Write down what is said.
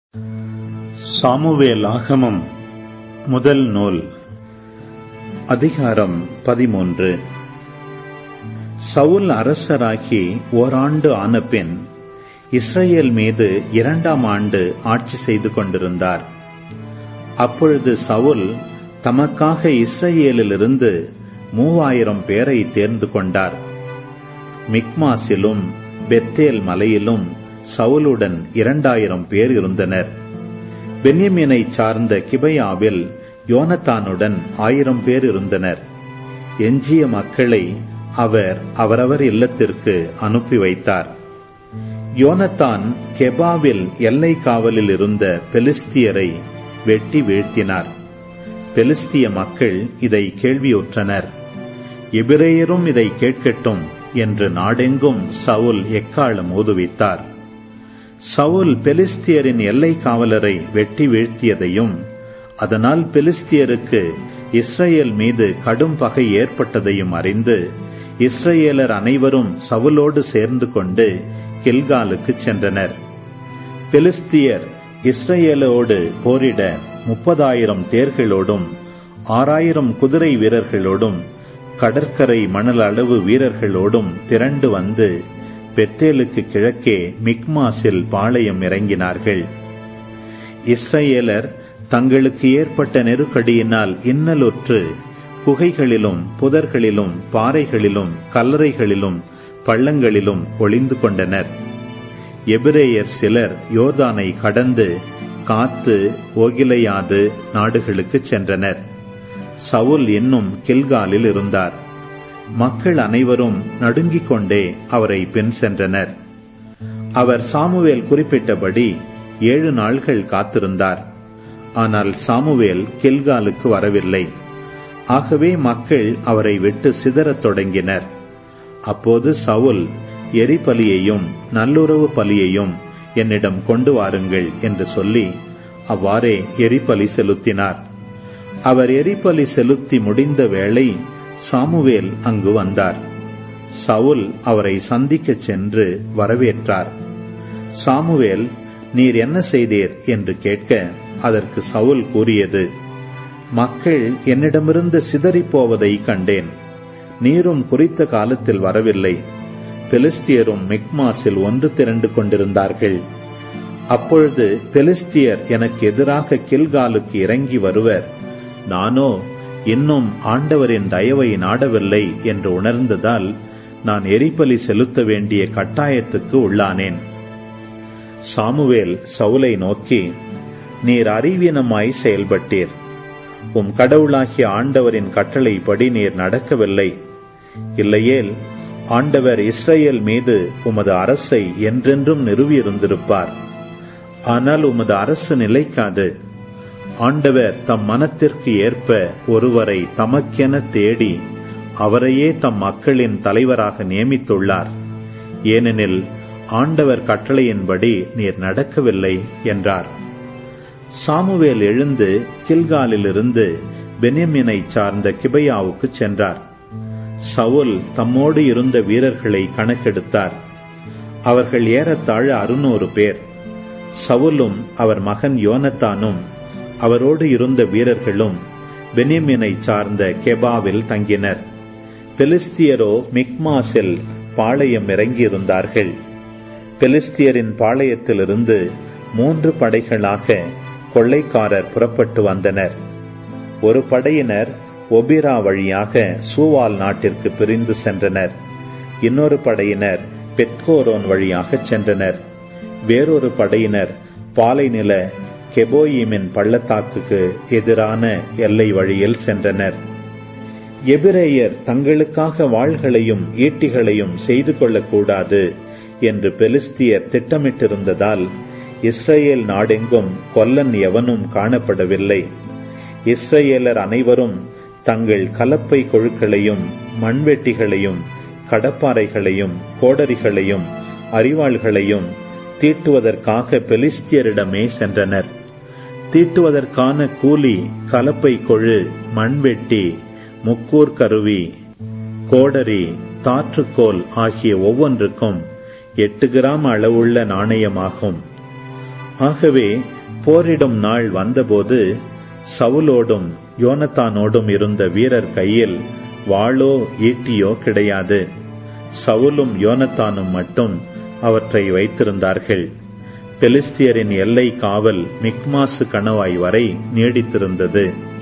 Samuel ஆகமம் முதல் நூல் அதிகாரம் பதிமூன்று சவுல் அரசராகி ஓராண்டு ஆனபின் இஸ்ரேல் மீது இரண்டாம் ஆண்டு ஆட்சி செய்து கொண்டிருந்தார் அப்பொழுது சவுல் தமக்காக இஸ்ரேலிலிருந்து மூவாயிரம் பேரை தேர்ந்து கொண்டார் மிக்மாசிலும் பெத்தேல் மலையிலும் சவுலுடன் இரண்டாயிரம் பேர் இருந்தனர் பென்யமீனை சார்ந்த கிபையாவில் யோனத்தானுடன் ஆயிரம் பேர் இருந்தனர் எஞ்சிய மக்களை அவர் அவரவர் இல்லத்திற்கு அனுப்பி வைத்தார் யோனத்தான் கெபாவில் எல்லை காவலில் இருந்த பெலிஸ்தியரை வெட்டி வீழ்த்தினார் பெலிஸ்திய மக்கள் இதை கேள்வியுற்றனர் எபிரேயரும் இதை கேட்கட்டும் என்று நாடெங்கும் சவுல் எக்காலம் ஊதுவித்தார் சவுல் பெலிஸ்தியரின் எல்லை காவலரை வெட்டி வீழ்த்தியதையும் அதனால் பெலிஸ்தியருக்கு இஸ்ரேல் மீது கடும் பகை ஏற்பட்டதையும் அறிந்து இஸ்ரேலர் அனைவரும் சவுலோடு சேர்ந்து கொண்டு கில்காலுக்கு சென்றனர் பெலிஸ்தியர் இஸ்ரேலோடு போரிட முப்பதாயிரம் தேர்களோடும் ஆறாயிரம் குதிரை வீரர்களோடும் கடற்கரை மணல் அளவு வீரர்களோடும் திரண்டு வந்து பெத்தேலுக்கு கிழக்கே மிக்மாஸில் பாளையம் இறங்கினார்கள் இஸ்ரேலர் தங்களுக்கு ஏற்பட்ட நெருக்கடியினால் இன்னலுற்று குகைகளிலும் புதர்களிலும் பாறைகளிலும் கல்லறைகளிலும் பள்ளங்களிலும் ஒளிந்து கொண்டனர் எபிரேயர் சிலர் யோர்தானை கடந்து காத்து ஓகிலையாது நாடுகளுக்கு சென்றனர் சவுல் இன்னும் கில்காலில் இருந்தார் மக்கள் அனைவரும் நடுங்கிக் கொண்டே அவரை பின் சென்றனர் அவர் சாமுவேல் குறிப்பிட்டபடி ஏழு நாள்கள் காத்திருந்தார் ஆனால் சாமுவேல் கில்காலுக்கு வரவில்லை ஆகவே மக்கள் அவரை விட்டு சிதறத் தொடங்கினர் அப்போது சவுல் எரிபலியையும் நல்லுறவு பலியையும் என்னிடம் கொண்டு வாருங்கள் என்று சொல்லி அவ்வாறே எரிபலி செலுத்தினார் அவர் எரிபலி செலுத்தி முடிந்த வேளை சாமுவேல் அங்கு வந்தார் சவுல் அவரை சந்திக்கச் சென்று வரவேற்றார் சாமுவேல் நீர் என்ன செய்தீர் என்று கேட்க அதற்கு சவுல் கூறியது மக்கள் என்னிடமிருந்து சிதறிப் போவதை கண்டேன் நீரும் குறித்த காலத்தில் வரவில்லை பெலிஸ்தியரும் மிக்மாஸில் ஒன்று திரண்டு கொண்டிருந்தார்கள் அப்பொழுது பெலிஸ்தியர் எனக்கு எதிராக கில்காலுக்கு இறங்கி வருவர் நானோ இன்னும் ஆண்டவரின் தயவை நாடவில்லை என்று உணர்ந்ததால் நான் எரிபலி செலுத்த வேண்டிய கட்டாயத்துக்கு உள்ளானேன் சாமுவேல் சவுலை நோக்கி நீர் அறிவீனமாய் செயல்பட்டீர் உம் கடவுளாகிய ஆண்டவரின் கட்டளைப்படி நீர் நடக்கவில்லை இல்லையேல் ஆண்டவர் இஸ்ரேல் மீது உமது அரசை என்றென்றும் நிறுவியிருந்திருப்பார் ஆனால் உமது அரசு நிலைக்காது ஆண்டவர் தம் மனத்திற்கு ஏற்ப ஒருவரை தமக்கென தேடி அவரையே தம் மக்களின் தலைவராக நியமித்துள்ளார் ஏனெனில் ஆண்டவர் கட்டளையின்படி நீர் நடக்கவில்லை என்றார் சாமுவேல் எழுந்து கில்காலிலிருந்து பெனியமினை சார்ந்த கிபையாவுக்கு சென்றார் சவுல் தம்மோடு இருந்த வீரர்களை கணக்கெடுத்தார் அவர்கள் ஏறத்தாழ அறுநூறு பேர் சவுலும் அவர் மகன் யோனத்தானும் அவரோடு இருந்த வீரர்களும் பெனியமினை சார்ந்த கெபாவில் தங்கினர் பெலிஸ்தியரோ மிக்மாஸில் பாளையம் இறங்கியிருந்தார்கள் பெலிஸ்தியரின் பாளையத்திலிருந்து மூன்று படைகளாக கொள்ளைக்காரர் புறப்பட்டு வந்தனர் ஒரு படையினர் ஒபிரா வழியாக சூவால் நாட்டிற்கு பிரிந்து சென்றனர் இன்னொரு படையினர் பெட்கோரோன் வழியாக சென்றனர் வேறொரு படையினர் பாலைநில கெபோயிமின் பள்ளத்தாக்குக்கு எதிரான எல்லை வழியில் சென்றனர் எபிரேயர் தங்களுக்காக வாள்களையும் ஈட்டிகளையும் செய்து கொள்ளக்கூடாது என்று பெலிஸ்தியர் திட்டமிட்டிருந்ததால் இஸ்ரேல் நாடெங்கும் கொல்லன் எவனும் காணப்படவில்லை இஸ்ரேலர் அனைவரும் தங்கள் கலப்பை கொழுக்களையும் மண்வெட்டிகளையும் கடப்பாறைகளையும் கோடரிகளையும் அறிவாள்களையும் தீட்டுவதற்காக பெலிஸ்தியரிடமே சென்றனர் தீட்டுவதற்கான கூலி கலப்பை கொழு மண்வெட்டி முக்கூர் கருவி கோடரி தாற்றுக்கோல் ஆகிய ஒவ்வொன்றுக்கும் எட்டு கிராம் அளவுள்ள நாணயமாகும் ஆகவே போரிடும் நாள் வந்தபோது சவுலோடும் யோனத்தானோடும் இருந்த வீரர் கையில் வாளோ ஈட்டியோ கிடையாது சவுலும் யோனத்தானும் மட்டும் அவற்றை வைத்திருந்தார்கள் பெலிஸ்தியரின் எல்லை காவல் மிக்மாசு கணவாய் வரை நீடித்திருந்தது